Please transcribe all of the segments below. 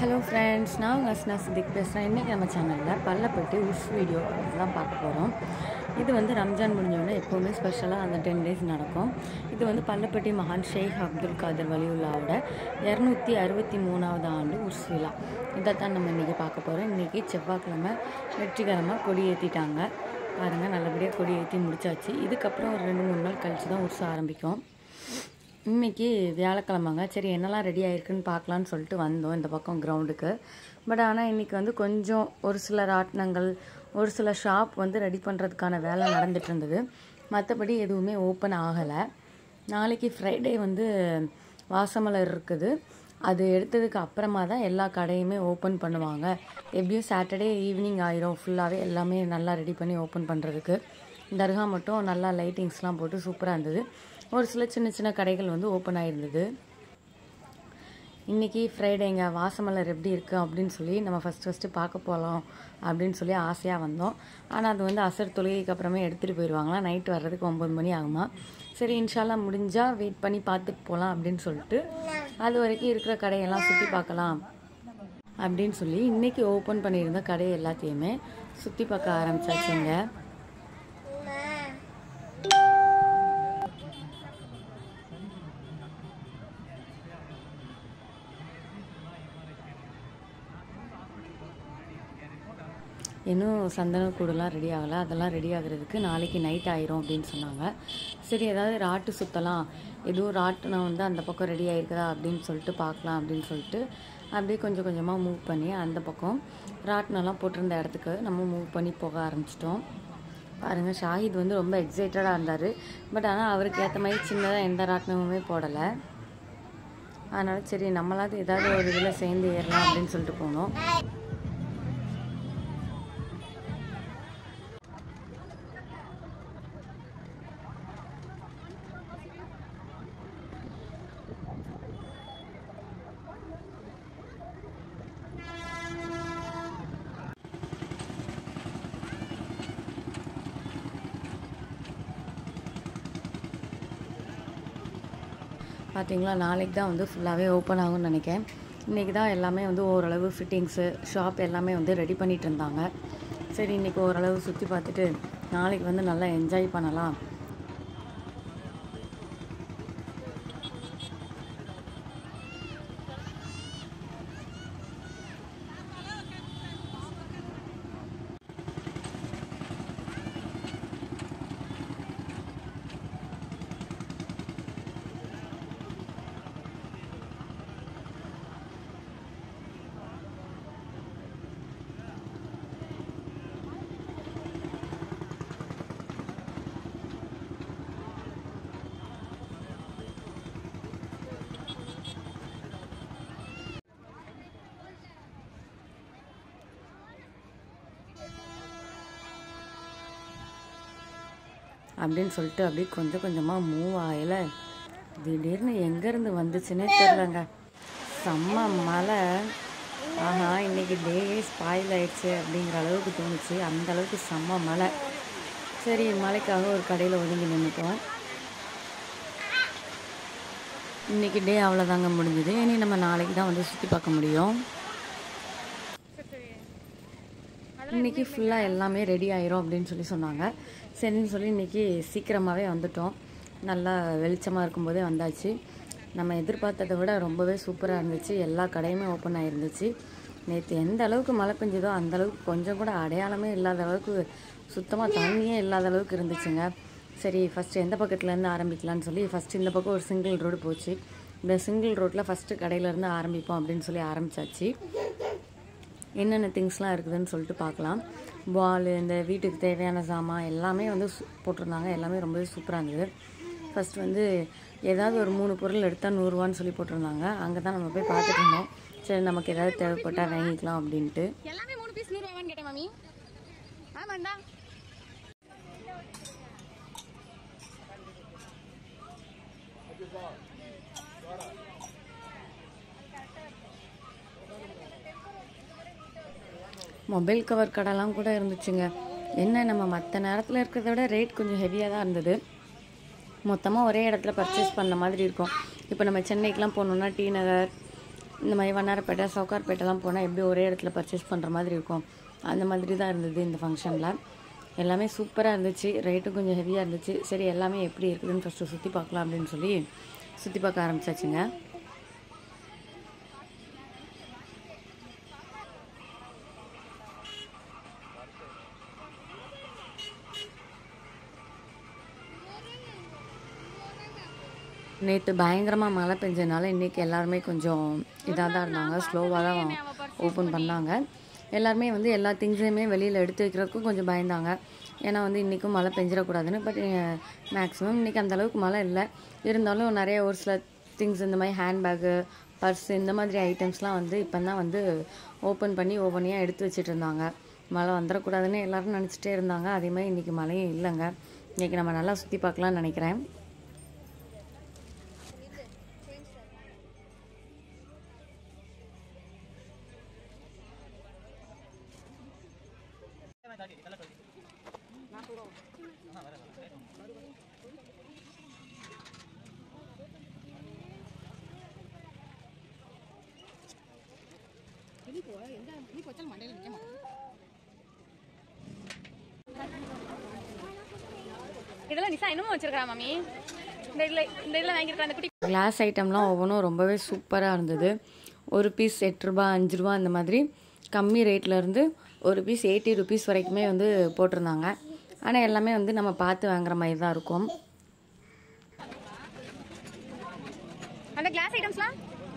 hello friends நான் உங்கள் அஸ்னா சித்திக் பேசுகிறேன் இன்றைக்கி நம்ம சேனலில் பள்ளப்பட்டி உஷ் வீடியோ தான் பார்க்க போகிறோம் இது வந்து ரம்ஜான் முடிஞ்சோடனே எப்போவுமே ஸ்பெஷலாக அந்த டென் டேஸ் நடக்கும் இது வந்து பள்ளப்பட்டி மகான் ஷேக் அப்துல் காதர் வலியுல்லாவோட இரநூத்தி அறுபத்தி மூணாவது ஆண்டு உர்ஸ் விழா இதை தான் நம்ம இன்றைக்கி பார்க்க போகிறோம் இன்றைக்கி செவ்வாய்க்கிழமை வெற்றிகரமாக கொடி ஏற்றிட்டாங்க பாருங்கள் நல்லபடியாக கொடி ஏற்றி முடிச்சாச்சு இதுக்கப்புறம் ஒரு ரெண்டு மூணு நாள் கழித்து தான் உர்ஸ் ஆரம்பிக்கும் இன்னைக்கு வியாழக்கிழமைங்க சரி என்னெல்லாம் ரெடி ஆயிருக்குன்னு பார்க்கலான்னு சொல்லிட்டு வந்தோம் இந்த பக்கம் கிரவுண்டுக்கு பட் ஆனால் இன்றைக்கி வந்து கொஞ்சம் ஒரு சில ராட்டினங்கள் ஒரு சில ஷாப் வந்து ரெடி பண்ணுறதுக்கான வேலை நடந்துட்டு இருந்தது மற்றபடி எதுவுமே ஓப்பன் ஆகலை நாளைக்கு ஃப்ரைடே வந்து வாசமலர் இருக்குது அது எடுத்ததுக்கு அப்புறமா தான் எல்லா கடையுமே ஓப்பன் பண்ணுவாங்க எப்படியும் சாட்டர்டே ஈவினிங் ஆயிரும் ஃபுல்லாகவே எல்லாமே நல்லா ரெடி பண்ணி ஓப்பன் பண்ணுறதுக்கு தர்கா மட்டும் நல்லா லைட்டிங்ஸ்லாம் போட்டு சூப்பராக இருந்தது ஒரு சில சின்ன சின்ன கடைகள் வந்து ஓப்பன் ஆகிருந்தது இன்றைக்கி ஃப்ரைடேங்க வாசமலர் எப்படி இருக்குது அப்படின்னு சொல்லி நம்ம ஃபஸ்ட்டு ஃபஸ்ட்டு பார்க்க போகலாம் அப்படின்னு சொல்லி ஆசையாக வந்தோம் ஆனால் அது வந்து அசர் தொழுகைக்கு அப்புறமே எடுத்துகிட்டு போயிடுவாங்களாம் நைட் வர்றதுக்கு ஒம்பது மணி ஆகுமா சரி இன்ஷால்லா முடிஞ்சால் வெயிட் பண்ணி பார்த்துட்டு போகலாம் அப்படின்னு சொல்லிட்டு அது வரைக்கும் இருக்கிற கடையெல்லாம் சுற்றி பார்க்கலாம் அப்படின்னு சொல்லி இன்றைக்கி ஓப்பன் பண்ணியிருந்த கடை எல்லாத்தையுமே சுற்றி பார்க்க ஆரம்பிச்சாச்சுங்க இன்னும் சந்தன கூடுலாம் ரெடி ஆகலை அதெல்லாம் ரெடி ஆகுறதுக்கு நாளைக்கு நைட் ஆயிரும் அப்படின்னு சொன்னாங்க சரி ஏதாவது ராட்டு சுற்றலாம் எதுவும் ராட்டினம் வந்து அந்த பக்கம் ரெடி ஆயிருக்குதா அப்படின்னு சொல்லிட்டு பார்க்கலாம் அப்படின்னு சொல்லிட்டு அப்படியே கொஞ்சம் கொஞ்சமாக மூவ் பண்ணி அந்த பக்கம் ராட்டினம்லாம் போட்டிருந்த இடத்துக்கு நம்ம மூவ் பண்ணி போக ஆரம்பிச்சிட்டோம் பாருங்கள் ஷாஹித் வந்து ரொம்ப எக்ஸைட்டடாக இருந்தார் பட் ஆனால் அவருக்கு ஏற்ற மாதிரி சின்னதாக எந்த ராட்டினமுமே போடலை அதனால் சரி நம்மளாவது ஏதாவது ஒரு இதில் சேர்ந்து ஏறலாம் அப்படின்னு சொல்லிட்டு போனோம் பார்த்தீங்களா நாளைக்கு தான் வந்து ஃபுல்லாகவே ஓப்பன் ஆகும்னு நினைக்கிறேன் இன்றைக்கி தான் எல்லாமே வந்து ஓரளவு ஃபிட்டிங்ஸு ஷாப் எல்லாமே வந்து ரெடி பண்ணிகிட்டு இருந்தாங்க சரி இன்றைக்கி ஓரளவு சுற்றி பார்த்துட்டு நாளைக்கு வந்து நல்லா என்ஜாய் பண்ணலாம் அப்படின்னு சொல்லிட்டு அப்படியே கொஞ்சம் கொஞ்சமாக மூவ் ஆகல திடீர்னு எங்கேருந்து வந்துச்சுன்னே தெரிலங்க செம்ம மழை ஆஹா இன்னைக்கு டேவே ஸ்பாயில் ஆயிடுச்சு அப்படிங்கிற அளவுக்கு தோணுச்சு அந்த அளவுக்கு செம்ம மழை சரி மழைக்காக ஒரு கடையில் ஒதுங்கி நின்றுட்டோம் இன்னைக்கு டே அவ்வளோதாங்க முடிஞ்சுது இனி நம்ம நாளைக்கு தான் வந்து சுற்றி பார்க்க முடியும் இன்றைக்கி ஃபுல்லாக எல்லாமே ரெடி ஆயிரும் அப்படின்னு சொல்லி சொன்னாங்க சரின்னு சொல்லி இன்றைக்கி சீக்கிரமாகவே வந்துட்டோம் நல்லா வெளிச்சமாக இருக்கும்போதே வந்தாச்சு நம்ம எதிர்பார்த்ததை விட ரொம்பவே சூப்பராக இருந்துச்சு எல்லா கடையுமே ஓப்பன் ஆகிருந்துச்சு நேற்று எந்த அளவுக்கு மழை பெஞ்சதோ அந்த அளவுக்கு கொஞ்சம் கூட அடையாளமே இல்லாத அளவுக்கு சுத்தமாக தண்ணியே இல்லாத அளவுக்கு இருந்துச்சுங்க சரி ஃபஸ்ட்டு எந்த பக்கத்துலேருந்து ஆரம்பிக்கலான்னு சொல்லி ஃபஸ்ட்டு இந்த பக்கம் ஒரு சிங்கிள் ரோடு போச்சு இந்த சிங்கிள் ரோட்டில் ஃபஸ்ட்டு கடையிலேருந்து ஆரம்பிப்போம் அப்படின்னு சொல்லி ஆரம்பித்தாச்சு என்னென்ன திங்ஸ்லாம் இருக்குதுன்னு சொல்லிட்டு பார்க்கலாம் பால் இந்த வீட்டுக்கு தேவையான சாமான் எல்லாமே வந்து சு- போட்டிருந்தாங்க எல்லாமே ரொம்பவே சூப்பராக இருந்தது ஃபர்ஸ்ட் வந்து ஏதாவது ஒரு மூணு பொருள் எடுத்தால் நூறுரூவான்னு சொல்லி போட்டிருந்தாங்க அங்கே தான் நம்ம போய் பார்த்துட்டு இருந்தோம் சரி நமக்கு ஏதாவது தேவைப்பட்டால் வாங்கிக்கலாம் அப்படின்ட்டு எல்லாமே மூணு பீஸ் நூறு ரூபான்னு கேட்டேன் மாமி ஆமாண்டா மொபைல் கவர் கடைலாம் கூட இருந்துச்சுங்க என்ன நம்ம மற்ற நேரத்தில் இருக்கிறத விட ரேட் கொஞ்சம் ஹெவியாக தான் இருந்தது மொத்தமாக ஒரே இடத்துல பர்ச்சேஸ் பண்ண மாதிரி இருக்கும் இப்போ நம்ம சென்னைக்கெலாம் போனோம்னா டி நகர் இந்த மாதிரி வண்ணாரப்பேட்டை சவுகார்பேட்டைலாம் போனால் எப்படி ஒரே இடத்துல பர்ச்சேஸ் பண்ணுற மாதிரி இருக்கும் அந்த மாதிரி தான் இருந்தது இந்த ஃபங்க்ஷனில் எல்லாமே சூப்பராக இருந்துச்சு ரேட்டும் கொஞ்சம் ஹெவியாக இருந்துச்சு சரி எல்லாமே எப்படி இருக்குதுன்னு ஃபஸ்ட்டு சுற்றி பார்க்கலாம் அப்படின்னு சொல்லி சுற்றி பார்க்க ஆரம்பிச்சாச்சுங்க நேற்று பயங்கரமாக மழை பெஞ்சதுனால இன்றைக்கி எல்லாருமே கொஞ்சம் இதாக தான் இருந்தாங்க ஸ்லோவாக தான் ஓப்பன் பண்ணாங்க எல்லாருமே வந்து எல்லா திங்ஸையுமே வெளியில் எடுத்து வைக்கிறதுக்கும் கொஞ்சம் பயந்தாங்க ஏன்னா வந்து இன்றைக்கும் மழை பெஞ்சிடக்கூடாதுன்னு பட் மேக்ஸிமம் இன்றைக்கி அந்த அளவுக்கு மழை இல்லை இருந்தாலும் நிறைய ஒரு சில திங்ஸ் இந்த மாதிரி ஹேண்ட்பேக்கு பர்ஸ் இந்த மாதிரி ஐட்டம்ஸ்லாம் வந்து இப்போ தான் வந்து ஓப்பன் பண்ணி ஒவ்வொன்றையாக எடுத்து வச்சுட்டு இருந்தாங்க மழை வந்துடக்கூடாதுன்னு எல்லாரும் நினச்சிட்டே இருந்தாங்க அதே மாதிரி இன்றைக்கி மழையும் இல்லைங்க இன்றைக்கி நம்ம நல்லா சுற்றி பார்க்கலாம்னு நினைக்கிறேன் இதெல்லாம் நிசா இன்னமும் வச்சிருக்கா மாமி இந்த இதுல இந்த இதுல வாங்கியிருக்க அந்த குட்டி கிளாஸ் ஐட்டம்லாம் ஒவ்வொன்றும் ரொம்பவே சூப்பராக இருந்தது ஒரு பீஸ் எட்டு ரூபா அஞ்சு ரூபா அந்த மாதிரி கம்மி ரேட்ல இருந்து ஒரு பீஸ் எயிட்டி ருபீஸ் வரைக்குமே வந்து போட்டிருந்தாங்க ஆனால் எல்லாமே வந்து நம்ம பார்த்து வாங்குற மாதிரி தான் இருக்கும் அந்த கிளாஸ் ஐட்டம்ஸ்லாம்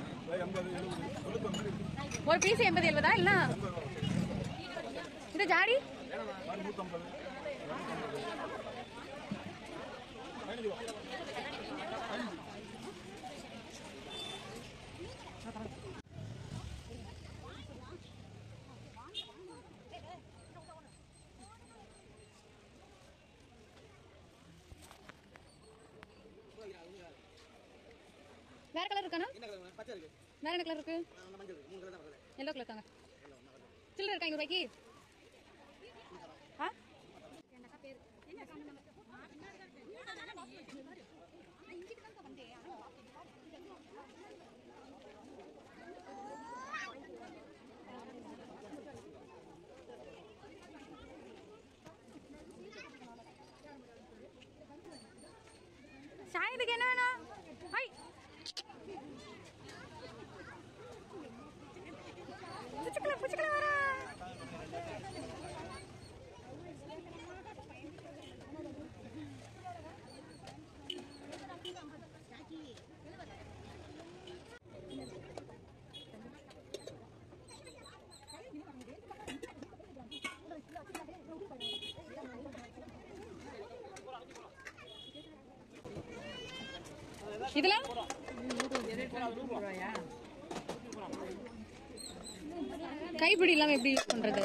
ஒரு பீஸ் எண்பது எழுபதா இல்ல இந்த ஜாடி வேற கலர் இருக்கானா வேற என்ன கலர் இருக்கு எல்லோ கலர் இருக்காங்க சில்லற இருக்கா ஐநூறு ரூபாய்க்கு ஆ சாயத்துக்கு என்ன வேணும் ஹை புச்சுக்கல புச்சுக்கல வரா இதெல்லாம் கைப்பிடி இல்லாம எப்படி யூஸ் பண்றது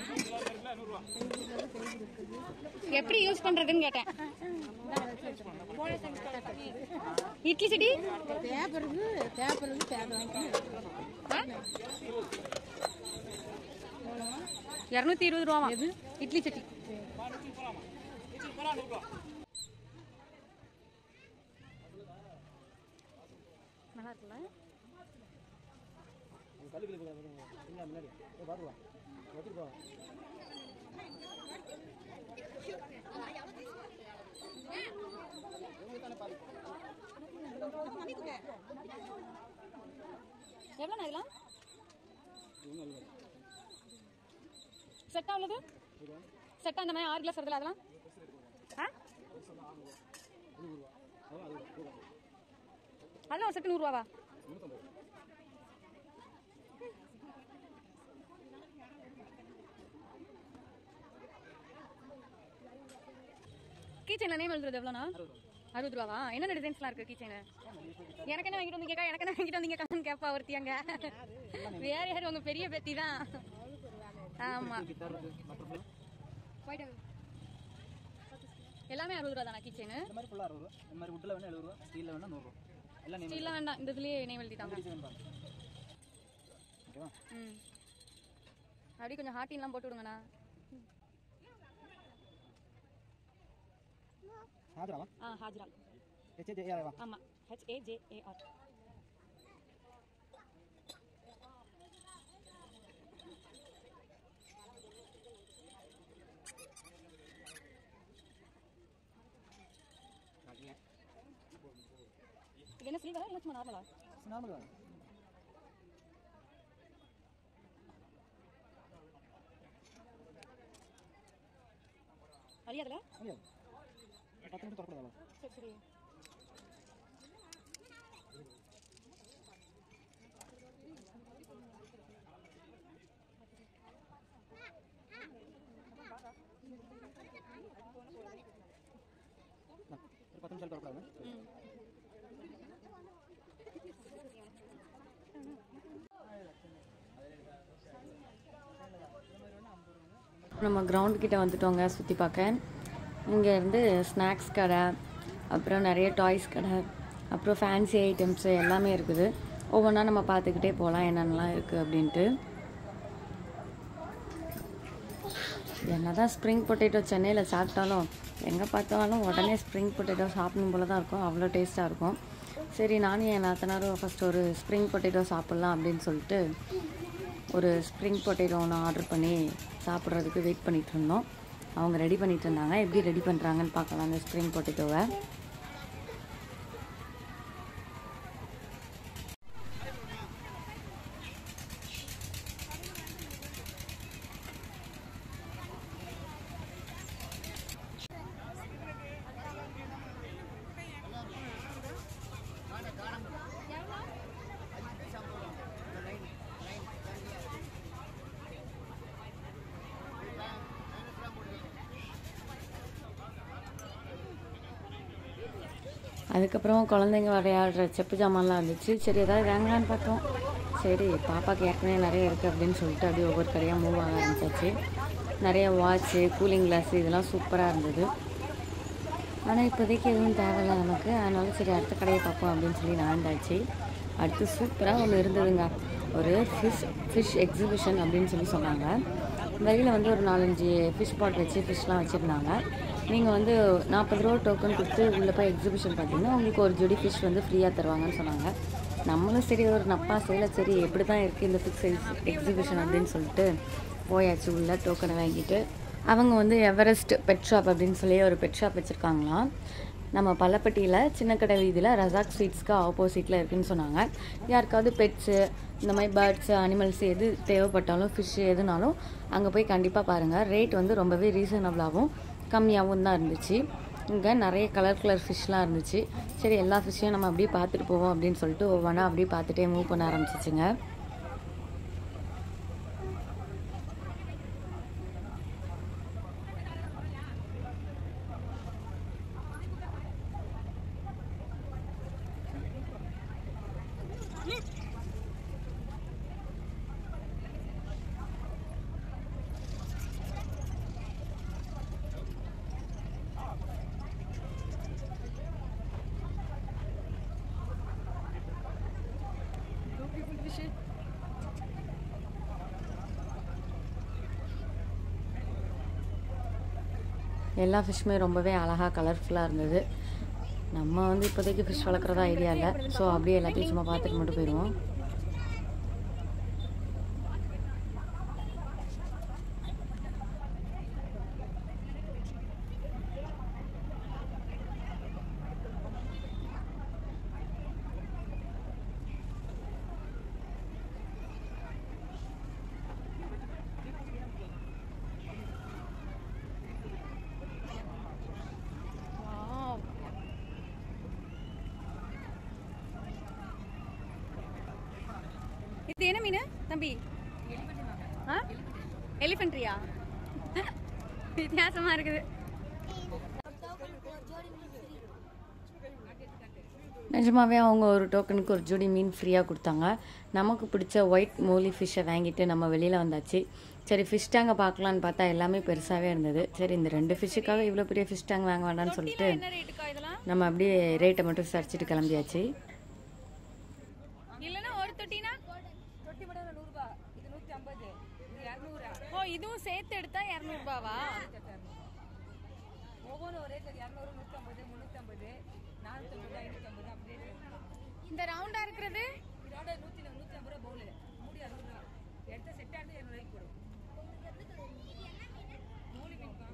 எப்படி யூஸ் பண்றதுன்னு கேட்டேன் இட்லி சட்டி பேப்பருக்கு பேப்பருக்கு பேப்பர் வாங்கிக்கணும் இருநூத்தி இருபது ரூபாவா இட்லி சட்டி நல்லா இருக்குல்ல எவ்வளோண்ணா இதெல்லாம் செட்டா உள்ளது செட்டா அந்த மாதிரி ஆறு கிளாஸ் வருதுல அதெல்லாம் ஆ அதெல்லாம் ஒரு செட்டு நூறுரூவாவா கீ செயின்ல நேம் எழுதுறது எவ்வளோண்ணா அறுபது ரூபாவா என்னென்ன டிசைன்ஸ்லாம் இருக்கு கீ செயின் எனக்கு என்ன வாங்கிட்டு வந்தீங்கக்கா எனக்கு என்ன வாங்கிட்டு வந்தீங்கக்கான்னு கேட்பா ஒருத்தியாங்க வேற யாரும் உங்க பெரிய பெத்தி தான் ஆமா போயிட்டு எல்லாமே அறுபது ரூபா தானா கீ செயின் இந்த மாதிரி ஃபுல்லாக அறுபது ரூபா இந்த மாதிரி உட்டில் வேணா எழுபது ரூபா ஸ்டீலில் வேணா நூறுரூவா எல்லாம் நேம் ஸ்டீல்லாம் வேண்டாம் இந்த இதுலயே நேம் எழுதிட்டாங்க டிசைன் பாருங்க ஓகேவா ம் அப்படியே கொஞ்சம் ஹார்ட்டின்லாம் போட்டு விடுங்கண்ணா ஆதரவா ஆ ஹாஜ்ரா ஹெச்ஏஜேஆர்வா ஆமா H A J A R இது என்ன ஸ்லீவா இல்லை சும்மா நார்மலா நார்மல் தான் அழியாதுல முடியாது பத்து நிமிஷம் தொடக்கூடாது சரி சரி ஒரு பத்து நிமிஷம் தொடக்கூடாது நம்ம கிரவுண்ட் கிட்ட வந்துட்டோங்க சுற்றி பார்க்க இங்கே இருந்து ஸ்நாக்ஸ் கடை அப்புறம் நிறைய டாய்ஸ் கடை அப்புறம் ஃபேன்சி ஐட்டம்ஸு எல்லாமே இருக்குது ஒவ்வொன்றா நம்ம பார்த்துக்கிட்டே போகலாம் என்னென்னலாம் இருக்குது அப்படின்ட்டு என்னதான் ஸ்ப்ரிங் பொட்டேட்டோ சென்னையில் சாப்பிட்டாலும் எங்கே பார்த்தாலும் உடனே ஸ்ப்ரிங் பொட்டேட்டோ சாப்பிடணும் போல தான் இருக்கும் அவ்வளோ டேஸ்ட்டாக இருக்கும் சரி நானும் என் நாத்தனாரும் ஃபஸ்ட் ஒரு ஸ்ப்ரிங் பொட்டேட்டோ சாப்பிட்லாம் அப்படின்னு சொல்லிட்டு ஒரு ஸ்ப்ரிங் பொட்டேட்டோ ஒன்று ஆர்டர் பண்ணி சாப்பிட்றதுக்கு வெயிட் பண்ணிட்டு இருந்தோம் அவங்க ரெடி பண்ணிட்டு இருந்தாங்க எப்படி ரெடி பண்ணுறாங்கன்னு பார்க்கலாம் அந்த ஸ்ப்ரிங் பொட்டேட்டோவை அதுக்கப்புறம் குழந்தைங்க விளையாடுற செப்பு ஜாமான்லாம் இருந்துச்சு சரி ஏதாவது வாங்கலான்னு பார்த்தோம் சரி பாப்பாக்கு ஏற்கனவே நிறைய இருக்குது அப்படின்னு சொல்லிட்டு அப்படியே ஒவ்வொரு கடையாக மூவ் ஆக ஆரம்பிச்சாச்சு நிறைய வாட்ச்சு கூலிங் கிளாஸ் இதெல்லாம் சூப்பராக இருந்தது ஆனால் இப்போதைக்கு எதுவும் தேவையில்ல நமக்கு அதனால சரி அடுத்த கடையை பார்ப்போம் அப்படின்னு சொல்லி நான்தாச்சு அடுத்து சூப்பராக ஒன்று இருந்ததுங்க ஒரு ஃபிஷ் ஃபிஷ் எக்ஸிபிஷன் அப்படின்னு சொல்லி சொன்னாங்க வெளியில் வந்து ஒரு நாலஞ்சு ஃபிஷ் பாட் வச்சு ஃபிஷ்லாம் வச்சுருந்தாங்க நீங்கள் வந்து நாற்பது ரூபா டோக்கன் கொடுத்து உள்ளே போய் எக்ஸிபிஷன் பார்த்தீங்கன்னா உங்களுக்கு ஒரு ஜோடி ஃபிஷ் வந்து ஃப்ரீயாக தருவாங்கன்னு சொன்னாங்க நம்மளும் சரி ஒரு நப்பா செய்யல சரி எப்படி தான் இருக்குது இந்த ஃபிக்ஸ் எக்ஸிபிஷன் அப்படின்னு சொல்லிட்டு போயாச்சு உள்ள டோக்கனை வாங்கிட்டு அவங்க வந்து எவரெஸ்ட் பெட் ஷாப் அப்படின்னு சொல்லி ஒரு பெட் ஷாப் வச்சுருக்காங்களாம் நம்ம பள்ளப்பட்டியில் சின்ன கடை வீதியில் ரசாக் ஸ்வீட்ஸ்க்கு ஆப்போசிட்டில் இருக்குன்னு சொன்னாங்க யாருக்காவது பெட்ஸு இந்த மாதிரி பேர்ட்ஸு அனிமல்ஸ் எது தேவைப்பட்டாலும் ஃபிஷ்ஷு எதுனாலும் அங்கே போய் கண்டிப்பாக பாருங்கள் ரேட் வந்து ரொம்பவே ரீசனபிளாகவும் கம்மியாகவும் தான் இருந்துச்சு இங்கே நிறைய கலர் கலர் ஃபிஷ்லாம் இருந்துச்சு சரி எல்லா ஃபிஷ்ஷையும் நம்ம அப்படியே பார்த்துட்டு போவோம் அப்படின்னு சொல்லிட்டு ஒவ்வொன்றா அப்படியே பார்த்துட்டே மூவ் பண்ண ஆரம்பிச்சிச்சுங்க எல்லா ஃபிஷ்ஷுமே ரொம்பவே அழகாக கலர்ஃபுல்லாக இருந்தது நம்ம வந்து இப்போதைக்கு ஃபிஷ் வளர்க்குறதா ஐடியா இல்லை ஸோ அப்படியே எல்லாத்தையும் சும்மா பார்த்துட்டு மட்டும் போயிடுவோம் இது என்ன மீன் தம்பி எலிஃபென்ட்ரியா வித்தியாசமா இருக்குது நிஜமாவே அவங்க ஒரு டோக்கனுக்கு ஒரு ஜோடி மீன் ஃப்ரீயாக கொடுத்தாங்க நமக்கு பிடிச்ச ஒயிட் மோலி ஃபிஷ்ஷை வாங்கிட்டு நம்ம வெளியில் வந்தாச்சு சரி ஃபிஷ் டேங்கை பார்க்கலான்னு பார்த்தா எல்லாமே பெருசாகவே இருந்தது சரி இந்த ரெண்டு ஃபிஷ்ஷுக்காக இவ்வளோ பெரிய ஃபிஷ் டேங்க் வாங்க வேண்டாம்னு சொல்லிட்டு என்ன ரேட்டுக்கா இதெல்லாம் நம்ம அப்படியே ரேட்டை மட்டும் விசாரிச்சுட்டு கிளம்பியாச்சு இல்லனா ஒரு தொட்டினா தொட்டி மட்டும் நூறுபா இது நூத்தி ஐம்பது இது இரநூறு ஓ இதுவும் சேர்த்து எடுத்தா இரநூறுபாவா ஒவ்வொன்றும் ஒரே ரேட் இரநூறு நூற்றம்பது முந்நூற்றம்பது நானூற்றம்பது ஐநூற்றம்பது அப்படியே இந்த ரவுண்டா இருக்கிறது இதோட நூற்றி நூற்றி ஐம்பது ரூபா பவுலு மூடி அறுபது ரூபா எடுத்த செட்டாக இரநூறுவாய்க்கு போடும் மூலி மீன்ப்பா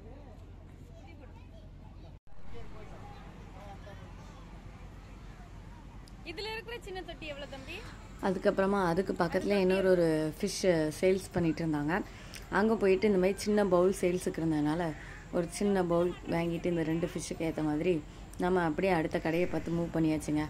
இதுல இருக்கிற சின்ன தொட்டி எவ்வளவு தம்பி அதுக்கப்புறமா அதுக்கு பக்கத்தில் இன்னொரு ஒரு ஃபிஷ் சேல்ஸ் பண்ணிட்டு இருந்தாங்க அங்கே போயிட்டு இந்த மாதிரி சின்ன பவுல் சேல்ஸுக்கு இருந்ததுனால ஒரு சின்ன பவுல் வாங்கிட்டு இந்த ரெண்டு ஃபிஷ்ஷுக்கு ஏற்ற மாதிரி நம்ம அப்படியே அடுத்த கடையை பார்த்து மூவ் பண்ணியாச்சுங்க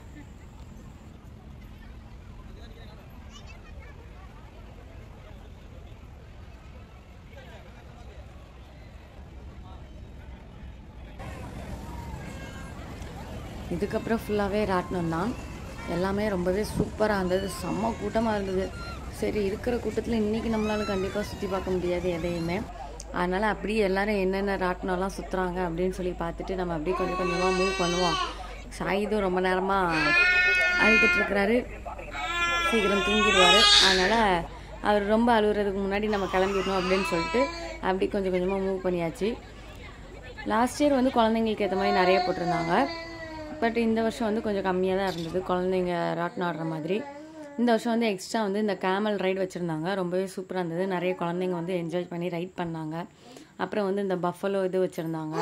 இதுக்கப்புறம் ஃபுல்லாகவே ராட்டினம் தான் எல்லாமே ரொம்பவே சூப்பராக இருந்தது செம்ம கூட்டமாக இருந்தது சரி இருக்கிற கூட்டத்தில் இன்றைக்கி நம்மளால கண்டிப்பாக சுற்றி பார்க்க முடியாது எதையுமே அதனால் அப்படியே எல்லாரும் என்னென்ன ராட்டினம்லாம் சுற்றுறாங்க அப்படின்னு சொல்லி பார்த்துட்டு நம்ம அப்படியே கொஞ்சம் கொஞ்சமாக மூவ் பண்ணுவோம் சாயிதும் ரொம்ப நேரமாக அழுதுட்டு இருக்கிறாரு சீக்கிரம் தூங்கிடுவார் அதனால் அவர் ரொம்ப அழுகுறதுக்கு முன்னாடி நம்ம கிளம்பிடணும் அப்படின்னு சொல்லிட்டு அப்படி கொஞ்சம் கொஞ்சமாக மூவ் பண்ணியாச்சு லாஸ்ட் இயர் வந்து குழந்தைங்களுக்கு ஏற்ற மாதிரி நிறைய போட்டிருந்தாங்க பட் இந்த வருஷம் வந்து கொஞ்சம் கம்மியாக தான் இருந்தது குழந்தைங்க ராட்டினம் ஆடுற மாதிரி இந்த வருஷம் வந்து எக்ஸ்ட்ரா வந்து இந்த கேமல் ரைடு வச்சுருந்தாங்க ரொம்பவே சூப்பராக இருந்தது நிறைய குழந்தைங்க வந்து என்ஜாய் பண்ணி ரைட் பண்ணாங்க அப்புறம் வந்து இந்த பஃபலோ இது வச்சுருந்தாங்க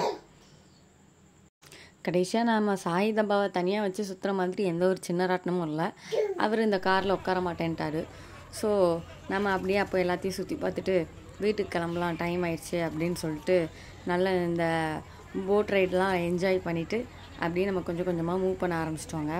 கடைசியாக நாம் சாய் தபாவை தனியாக வச்சு சுற்றுற மாதிரி எந்த ஒரு சின்ன ராட்டினமும் இல்லை அவர் இந்த காரில் உட்கார மாட்டேன்ட்டாரு ஸோ நம்ம அப்படியே அப்போ எல்லாத்தையும் சுற்றி பார்த்துட்டு வீட்டுக்கு கிளம்பலாம் டைம் ஆயிடுச்சு அப்படின்னு சொல்லிட்டு நல்ல இந்த போட் ரைடெலாம் என்ஜாய் பண்ணிவிட்டு அப்படியே நம்ம கொஞ்சம் கொஞ்சமாக மூவ் பண்ண ஆரம்பிச்சிட்டோங்க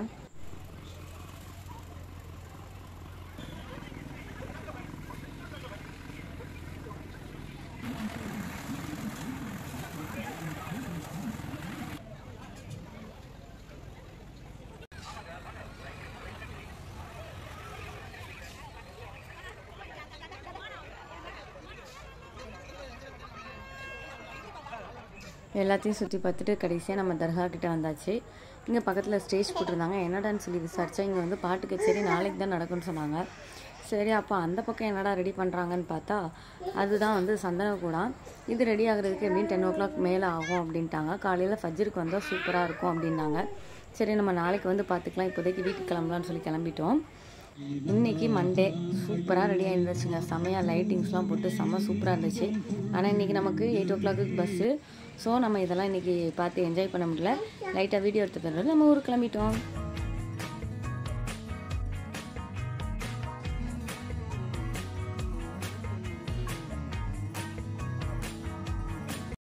எல்லாத்தையும் சுற்றி பார்த்துட்டு கடைசியாக நம்ம தர்கா கிட்ட வந்தாச்சு இங்கே பக்கத்தில் ஸ்டேஜ் போட்டிருந்தாங்க என்னடான்னு சொல்லி விசாரிச்சா இங்கே வந்து பாட்டு கச்சேரி நாளைக்கு தான் நடக்கும்னு சொன்னாங்க சரி அப்போ அந்த பக்கம் என்னடா ரெடி பண்ணுறாங்கன்னு பார்த்தா அதுதான் வந்து சந்தன கூடம் இது ரெடி ஆகுறதுக்கு எப்படியும் டென் ஓ கிளாக் மேலே ஆகும் அப்படின்ட்டாங்க காலையில் ஃபஜ்ருக்கு வந்தால் சூப்பராக இருக்கும் அப்படின்னாங்க சரி நம்ம நாளைக்கு வந்து பார்த்துக்கலாம் இப்போதைக்கு வீட்டுக்கு கிளம்பலாம்னு சொல்லி கிளம்பிட்டோம் இன்னைக்கு மண்டே சூப்பராக ரெடியாக இருந்துச்சுங்க செம்மையாக லைட்டிங்ஸ்லாம் போட்டு செம்ம சூப்பராக இருந்துச்சு ஆனால் இன்றைக்கி நமக்கு eight o'clock bus so நம்ம இதெல்லாம் இன்றைக்கி பார்த்து என்ஜாய் பண்ண முடியல லைட்டாக வீடியோ எடுத்து நம்ம ஊருக்கு கிளம்பிட்டோம்